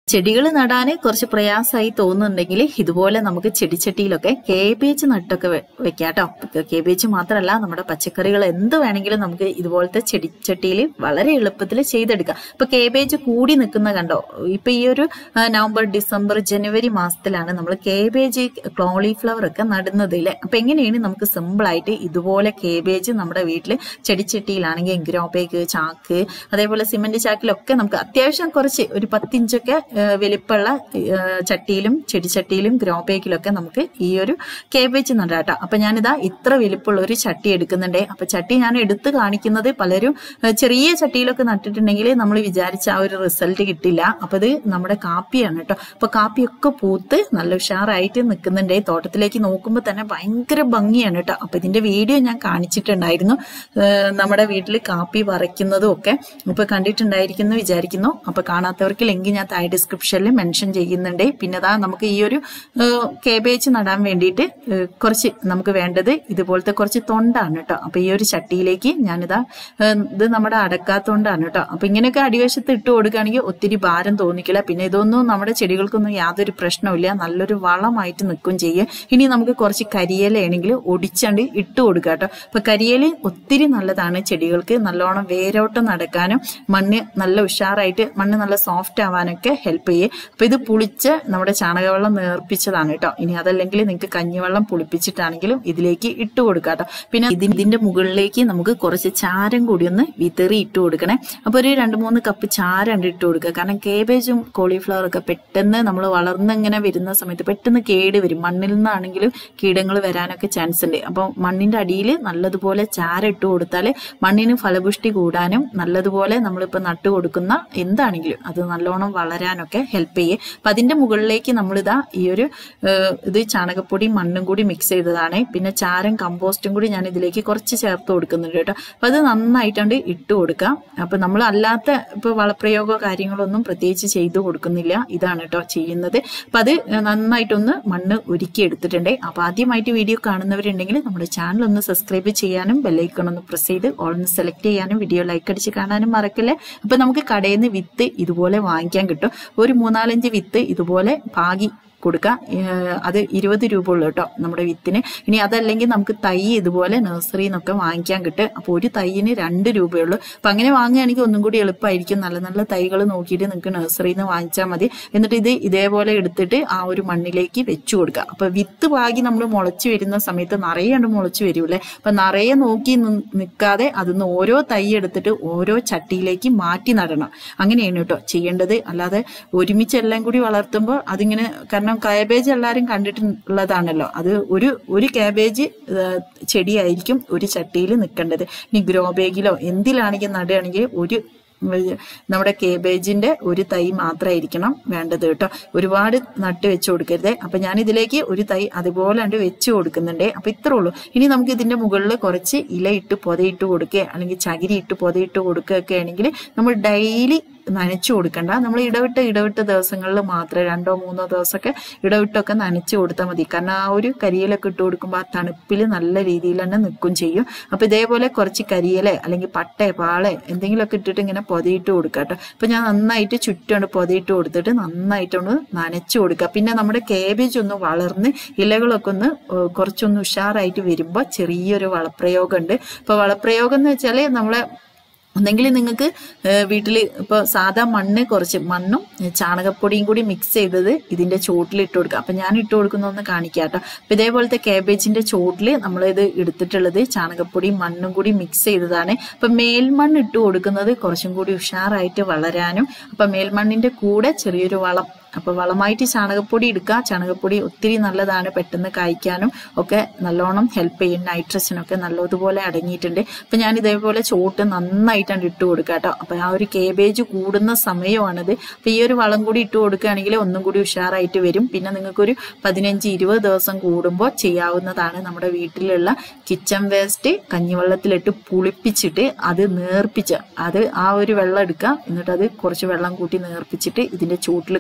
ചെടികൾ നടാൻ കുറച്ച് പ്രയാസമായി തോന്നുന്നുണ്ടെങ്കിൽ ഇതുപോലെ നമുക്ക് ചെടിച്ചട്ടിയിലൊക്കെ കേബേജ് നട്ടൊക്കെ വെ- വെക്കാം കേട്ടോ കേബേജ് മാത്രമല്ല നമ്മുടെ പച്ചക്കറികൾ എന്ത് വേണമെങ്കിലും നമുക്ക് ഇതുപോലത്തെ ചെടിച്ചട്ടിയിൽ വളരെ എളുപ്പത്തിൽ ചെയ്തെടുക്കാം ഇപ്പൊ കേബേജ് കൂടി നിൽക്കുന്ന കണ്ടോ ഇപ്പൊ ഈ ഒരു ആ, നവംബർ ഡിസംബർ ജനുവരി മാസത്തിലാണ് നമ്മൾ കേബേജ് കോളിഫ്ലവർ ഒക്കെ നടുന്നത് ഇല്ലേ അപ്പൊ എങ്ങനെയാണ് നമുക്ക് സിമ്പിൾ ആയിട്ട് ഇതുപോലെ കേബേജ് നമ്മുടെ വീട്ടിൽ ചെടിച്ചട്ടിയിലാണെങ്കിൽ ഗ്രോ ബാഗ് ചാക്ക് അതേപോലെ സിമന്റ് ചാക്കിലൊക്കെ നമുക്ക് അത്യാവശ്യം കുറച്ച് ഒരു പത്തിഞ്ചൊക്കെ ഏഹ് വലിപ്പമുള്ള ഏഹ് ചട്ടിയിലും ചെടിച്ചട്ടിയിലും ഗ്രോ ബാഗിലൊക്കെ നമുക്ക് ഈ ഒരു കേബേജ് നടാട്ടോ അപ്പൊ ഞാനിതാ ഇത്ര വലിപ്പമുള്ള ഒരു ചട്ടി എടുക്കുന്നുണ്ട് അപ്പൊ ചട്ടി ഞാൻ എടുത്ത് കാണിക്കുന്നത് പലരും ഏഹ് ചെറിയ ചട്ടിയിലൊക്കെ നട്ടിട്ടുണ്ടെങ്കിൽ നമ്മൾ വിചാരിച്ച ആ ഒരു റിസൾട്ട് കിട്ടില്ല അപ്പൊ ഇത് നമ്മുടെ കാപ്പിയാണ് കേട്ടോ അപ്പൊ കാപ്പിയൊക്കെ പൂത്ത് നല്ല ഉഷാറായിട്ട് നിൽക്കുന്നുണ്ട് തോട്ടത്തിലേക്ക് നോക്കുമ്പോൾ തന്നെ ഭയങ്കര ഭംഗിയാണ് കേട്ടോ അപ്പൊ ഇതിന്റെ വീഡിയോ ഞാൻ കാണിച്ചിട്ടുണ്ടായിരുന്നു ഏഹ് നമ്മുടെ വീട്ടിൽ കാപ്പി പറിക്കുന്നതും ഒക്കെ ഇപ്പൊ കണ്ടിട്ടുണ്ടായിരിക്കുന്നു വിചാരിക്കുന്നു അപ്പൊ കാണാത്തവർക്ക് ലിങ്ക് ഞാൻ താഴെ ഡിസ്ക്രിപ്ഷനിൽ മെൻഷൻ ചെയ്യുന്നുണ്ട് പിന്നെ ദാ നമുക്ക് ഈ ഒരു കേബേജ് നടാൻ വേണ്ടിയിട്ട് ഏഹ് കുറച്ച് നമുക്ക് വേണ്ടത് ഇതുപോലത്തെ കുറച്ച് തൊണ്ടാണ് കേട്ടോ അപ്പൊ ഈ ഒരു ചട്ടിയിലേക്ക് ഞാനിതാ ഏഹ് ഇത് നമ്മുടെ അടക്കാത്തൊണ്ടാണ് കേട്ടോ അപ്പൊ ഇങ്ങനെയൊക്കെ അടിവശത്ത് ഇട്ട് കൊടുക്കുകയാണെങ്കിൽ ഒത്തിരി ഭാരം തോന്നിക്കില്ല പിന്നെ ഇതൊന്നും നമ്മുടെ ചെടികൾക്കൊന്നും യാതൊരു പ്രശ്നവുമില്ല നല്ലൊരു വളമായിട്ട് നിൽക്കും ചെയ്യും ഇനി നമുക്ക് കുറച്ച് കരിയിലയാണെങ്കിൽ ഒടിച്ചണ്ട് ഇട്ട് കൊടുക്കുക കേട്ടോ അപ്പൊ കരിയില ഒത്തിരി നല്ലതാണ് ചെടികൾക്ക് നല്ലോണം വേരോട്ടം നടക്കാനും മണ്ണ് നല്ല ഉഷാറായിട്ട് മണ്ണ് നല്ല സോഫ്റ്റ് ആവാനൊക്കെ ഹെൽപ്പ് ചെയ്യും അപ്പൊ ഇത് പുളിച്ച് നമ്മുടെ ചാണകവെള്ളം നേർപ്പിച്ചതാണ് കേട്ടോ ഇനി അതല്ലെങ്കിൽ നിങ്ങൾക്ക് കഞ്ഞിവെള്ളം പുളിപ്പിച്ചിട്ടാണെങ്കിലും ഇതിലേക്ക് ഇട്ട് കൊടുക്കാം കേട്ടോ പിന്നെ ഇതിന് ഇതിന്റെ മുകളിലേക്ക് നമുക്ക് കുറച്ച് ചാരം കൂടി ഒന്ന് വിതറി ഇട്ട് കൊടുക്കണേ അപ്പൊ ഒരു രണ്ട് മൂന്ന് കപ്പ് ചാരം ഉണ്ട് ഇട്ട് കൊടുക്കുക കാരണം കേബേജും കോളിഫ്ലവർ ഒക്കെ പെട്ടെന്ന് നമ്മൾ വളർന്നിങ്ങനെ വരുന്ന സമയത്ത് പെട്ടെന്ന് കേട് വരും മണ്ണിൽ നിന്നാണെങ്കിലും കീടങ്ങൾ വരാനൊക്കെ ചാൻസ് ഉണ്ട് അപ്പോൾ മണ്ണിന്റെ അടിയിൽ നല്ലതുപോലെ ചാരം ഇട്ട് കൊടുത്താൽ മണ്ണിന് ഫലപുഷ്ടി കൂടാനും നല്ലതുപോലെ നമ്മളിപ്പോൾ നട്ടു കൊടുക്കുന്ന എന്താണെങ്കിലും അത് നല്ലോണം വളരാനൊക്കെ ഹെൽപ്പ് ചെയ്യും അപ്പം അതിന്റെ മുകളിലേക്ക് നമ്മളിതാ ഈ ഒരു ഏഹ്, ഇത് ചാണകപ്പൊടി മണ്ണും കൂടി മിക്സ് ചെയ്തതാണ് പിന്നെ ചാരം കമ്പോസ്റ്റും കൂടി ഞാൻ ഇതിലേക്ക് കുറച്ച് ചേർത്ത് കൊടുക്കുന്നുണ്ട് കേട്ടോ അപ്പം അത് നന്നായിട്ടുണ്ട് ഇട്ട് കൊടുക്കാം അപ്പം നമ്മൾ അല്ലാത്ത ഇപ്പോൾ വളപ്രയോഗമോ കാര്യങ്ങളോ ഒന്നും പ്രത്യേകിച്ച് ചെയ്തു കൊടുക്കുന്നില്ല ഇതാണ് കേട്ടോ ചെയ്യുന്നത് അപ്പം അത് നന്നായിട്ടൊന്ന് മണ്ണ് ഒരുക്കി എടുത്തിട്ടുണ്ട് അപ്പം ആദ്യമായിട്ട് വീഡിയോ കാണുന്നവരുണ്ടെങ്കിൽ നമ്മുടെ ചാനൽ ഒന്ന് സബ്സ്ക്രൈബ് ചെയ്യാനും ബെല്ലൈക്കൺ ഒന്ന് പ്രസ് ചെയ്ത് ഓൾ ഒന്ന് സെലക്ട് ചെയ്യാനും വീഡിയോ ലൈക്ക് അടിച്ച് കാണാനും മറക്കല്ലേ അപ്പം നമുക്ക് കടയിൽ നിന്ന് വിത്ത് ഇതുപോലെ വാങ്ങിക്കാൻ കിട്ടും ഒരു മൂന്നാലഞ്ച് വിത്ത് ഇതുപോലെ പാകി കൊടുക്കുക ഏഹ് അത് ഇരുപത് രൂപ ഉള്ളു കേട്ടോ നമ്മുടെ വിത്തിന് ഇനി അതല്ലെങ്കിൽ നമുക്ക് തൈ ഇതുപോലെ നഴ്സറിയിൽ നിന്നൊക്കെ വാങ്ങിക്കാൻ കിട്ടും അപ്പോൾ ഒരു തൈയിന് രണ്ട് രൂപയുള്ളൂ അപ്പം അങ്ങനെ വാങ്ങുകയാണെങ്കിൽ ഒന്നും കൂടി എളുപ്പമായിരിക്കും നല്ല നല്ല തൈകൾ നോക്കിയിട്ട് നിങ്ങൾക്ക് നഴ്സറിയിൽ നിന്ന് വാങ്ങിച്ചാൽ മതി എന്നിട്ട് ഇത് ഇതേപോലെ എടുത്തിട്ട് ആ ഒരു മണ്ണിലേക്ക് വെച്ചു കൊടുക്കുക അപ്പം വിത്ത് പാകി നമ്മൾ മുളച്ചു വരുന്ന സമയത്ത് നിറയെ കണ്ട് മുളച്ചു വരൂലേ അപ്പം നിറയെ നോക്കി നിൽക്കാതെ അതിന്ന് ഓരോ തൈ എടുത്തിട്ട് ഓരോ ചട്ടിയിലേക്ക് മാറ്റി നടണം അങ്ങനെയാണ് കേട്ടോ ചെയ്യേണ്ടത് അല്ലാതെ ഒരുമിച്ച് എല്ലാം കൂടി വളർത്തുമ്പോൾ അതിങ്ങനെ കാരണം കാബേജ് എല്ലാവരും കണ്ടിട്ടുള്ളതാണല്ലോ അത് ഒരു ഒരു കാബേജ് ഏഹ്, ചെടിയായിരിക്കും ഒരു ചട്ടിയിൽ നിൽക്കേണ്ടത് ഇനി ഗ്രോ ബാഗിലോ എന്തിലാണെങ്കിൽ നടുകയാണെങ്കിൽ ഒരു ഏഹ്, നമ്മുടെ കേബേജിന്റെ ഒരു തൈ മാത്രമായിരിക്കണം വേണ്ടത് കേട്ടോ ഒരുപാട് നട്ട് വെച്ച് കൊടുക്കരുത് അപ്പൊ ഞാൻ ഇതിലേക്ക് ഒരു തൈ അതുപോലെ കണ്ട് വെച്ച് കൊടുക്കുന്നുണ്ട് അപ്പൊ ഇത്രേ ഉള്ളൂ ഇനി നമുക്ക് ഇതിന്റെ മുകളിൽ കുറച്ച് ഇല ഇട്ട് പൊതയിട്ട് കൊടുക്കുക അല്ലെങ്കിൽ ചകിരി ഇട്ട് പൊതയിട്ട് കൊടുക്കുകയൊക്കെ ആണെങ്കിൽ നമ്മൾ ഡെയിലി നനച്ചു കൊടുക്കണ്ട നമ്മൾ ഇടവിട്ട് ഇടവിട്ട് ദിവസങ്ങളിൽ മാത്രം രണ്ടോ മൂന്നോ ദിവസമൊക്കെ ഇടവിട്ടൊക്കെ നനച്ചു കൊടുത്താൽ മതി കാരണം ആ ഒരു കരിയിലൊക്കെ ഇട്ട് കൊടുക്കുമ്പോൾ ആ തണുപ്പിൽ നല്ല രീതിയിൽ തന്നെ നിൽക്കും ചെയ്യും അപ്പൊ ഇതേപോലെ കുറച്ച് കരിയില അല്ലെങ്കിൽ പട്ട പാള എന്തെങ്കിലുമൊക്കെ ഇട്ടിട്ട് ഇങ്ങനെ പൊതയിട്ട് കൊടുക്കുക കേട്ടോ അപ്പൊ ഞാൻ നന്നായിട്ട് ചുറ്റുകൊണ്ട് പൊതയിട്ട് കൊടുത്തിട്ട് നന്നായിട്ടൊന്ന് നനച്ചു കൊടുക്കുക പിന്നെ നമ്മുടെ കേബേജ് ഒന്ന് വളർന്ന് ഇലകളൊക്കെ ഒന്ന് ഏഹ് കുറച്ചൊന്ന് ഉഷാറായിട്ട് വരുമ്പോൾ ചെറിയൊരു വളപ്രയോഗം ഉണ്ട് അപ്പൊ വളപ്രയോഗം എന്ന് വെച്ചാൽ നമ്മളെ ഒന്നെങ്കിൽ നിങ്ങൾക്ക് വീട്ടിൽ ഇപ്പോൾ സാധാ മണ്ണ് കുറച്ച് മണ്ണും ഏ, ചാണകപ്പൊടിയും കൂടി മിക്സ് ചെയ്തത് ഇതിന്റെ ചോട്ടിൽ ഇട്ട് കൊടുക്കുക അപ്പം ഞാൻ ഇട്ട് കൊടുക്കുന്ന ഒന്ന് കാണിക്കാം കേട്ടോ അപ്പം ഇതേപോലത്തെ കാബേജിന്റെ ചോട്ടിൽ നമ്മളിത് എടുത്തിട്ടുള്ളത് ചാണകപ്പൊടിയും മണ്ണും കൂടി മിക്സ് ചെയ്തതാണ് അപ്പം മേൽമണ്ണ് ഇട്ട് കൊടുക്കുന്നത് കുറച്ചും കൂടി ഉഷാറായിട്ട് വളരാനും അപ്പം മേൽമണ്ണിന്റെ കൂടെ ചെറിയൊരു വളം അപ്പൊ വളമായിട്ട് ചാണകപ്പൊടി എടുക്കുക ചാണകപ്പൊടി ഒത്തിരി നല്ലതാണ് പെട്ടെന്ന് കായ്ക്കാനും ഒക്കെ നല്ലോണം ഹെൽപ്പ് ചെയ്യും നൈട്രജൻ ഒക്കെ നല്ലതുപോലെ അടങ്ങിയിട്ടുണ്ട് അപ്പൊ ഞാൻ ഇതേപോലെ ചോട്ട് നന്നായിട്ടാണ് ഇട്ട് കൊടുക്കുക കേട്ടോ അപ്പൊ ആ ഒരു കേബേജ് കൂടുന്ന സമയമാണിത് അപ്പൊ ഈ ഒരു വളം കൂടി ഇട്ട് കൊടുക്കുകയാണെങ്കിൽ ഒന്നും കൂടി ഉഷാറായിട്ട് വരും പിന്നെ നിങ്ങൾക്കൊരു പതിനഞ്ച് ഇരുപത് ദിവസം കൂടുമ്പോൾ ചെയ്യാവുന്നതാണ് നമ്മുടെ വീട്ടിലുള്ള കിച്ചൺ വേസ്റ്റ് കഞ്ഞിവെള്ളത്തിലിട്ട് പുളിപ്പിച്ചിട്ട് അത് നേർപ്പിച്ച് അത് ആ ഒരു വെള്ളം എടുക്കുക എന്നിട്ട് അത് കുറച്ച് വെള്ളം കൂട്ടി നേർപ്പിച്ചിട്ട് ഇതിന്റെ ചൂട്ടിൽ കൊടുക്കുക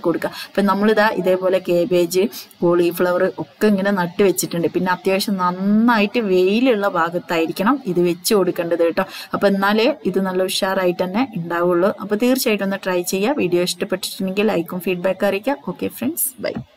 അപ്പം നമ്മളിതാ ഇതേപോലെ കേബേജ് കോളിഫ്ലവർ ഒക്കെ ഇങ്ങനെ നട്ട് വെച്ചിട്ടുണ്ട് പിന്നെ അത്യാവശ്യം നന്നായിട്ട് വെയിലുള്ള ഭാഗത്തായിരിക്കണം ഇത് വെച്ച് കൊടുക്കേണ്ടത് കേട്ടോ അപ്പം എന്നാലേ ഇത് നല്ല ഉഷാറായിട്ട് തന്നെ ഉണ്ടാവുള്ളൂ അപ്പോൾ തീർച്ചയായിട്ടും ഒന്ന് ട്രൈ ചെയ്യുക വീഡിയോ ഇഷ്ടപ്പെട്ടിട്ടുണ്ടെങ്കിൽ ലൈക്കും ഫീഡ്ബാക്ക് അറിയിക്കുക ഓക്കെ ഫ്രണ്ട്സ് ബൈ